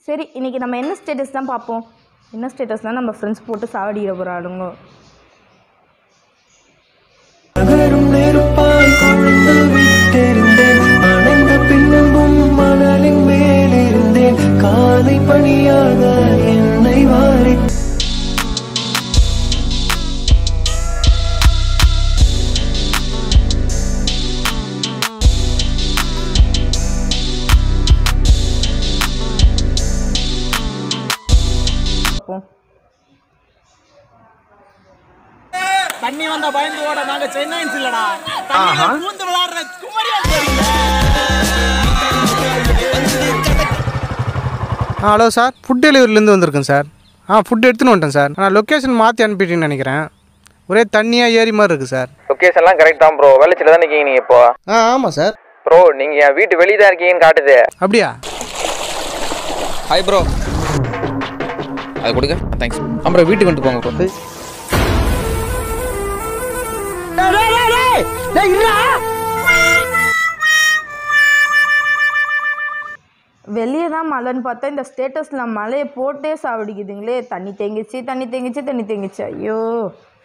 சரி இன்னைக்கு நம்ம என்ன ஸ்டேட்டஸ் தான் பார்ப்போம் என்ன ஸ்டேட்டஸ்னால் நம்ம ஃப்ரெண்ட்ஸ் போட்டு சாவடிக்கிற போகிறாளுங்க நகரும் நெருப்பாய் கொழுந்து விட்டிருந்தேன் அணைந்த பின்பும் மணலின் மேலிருந்தேன் காலை பணியாக என்னை வாரி பார்ப்போம் தண்ணி வந்தா பயந்து ஓட நாங்க சென்னைன்ஸ் இல்லடா தண்ணியில பூந்து விளையாடுற குமரியா தெரியுங்க ஆ ஹலோ சார் ஃபுட் டெலிவரிலேருந்து வந்திருக்கேன் சார் ஆ ஃபுட் எடுத்துன்னு வந்துட்டேன் சார் நான் லொக்கேஷன் மாற்றி அனுப்பிட்டேன்னு நினைக்கிறேன் ஒரே தண்ணியாக ஏரி மாதிரி இருக்குது சார் லொக்கேஷன்லாம் கரெக்ட் தான் ப்ரோ வேலைச்சில தான் இருக்கீங்க நீங்கள் இப்போ ஆ ஆமாம் சார் ப்ரோ நீங்கள் என் வீட்டு வெளியே தான் இருக்கீங்கன்னு காட்டுது அப்படியா ஹாய் ப்ரோ அது கொடுங்க தேங்க்ஸ் அப்புறம் வீட்டுக்கு வந்துட்டு போங்க ப்ரோ வெளியே தான் மழைன்னு பார்த்தா இந்த ஸ்டேட்டஸில் மழையை போட்டே சாவடிக்குதுங்களே தண்ணி தேங்கிச்சு தண்ணி தேங்கிச்சு தண்ணி தேங்கிச்சு ஐயோ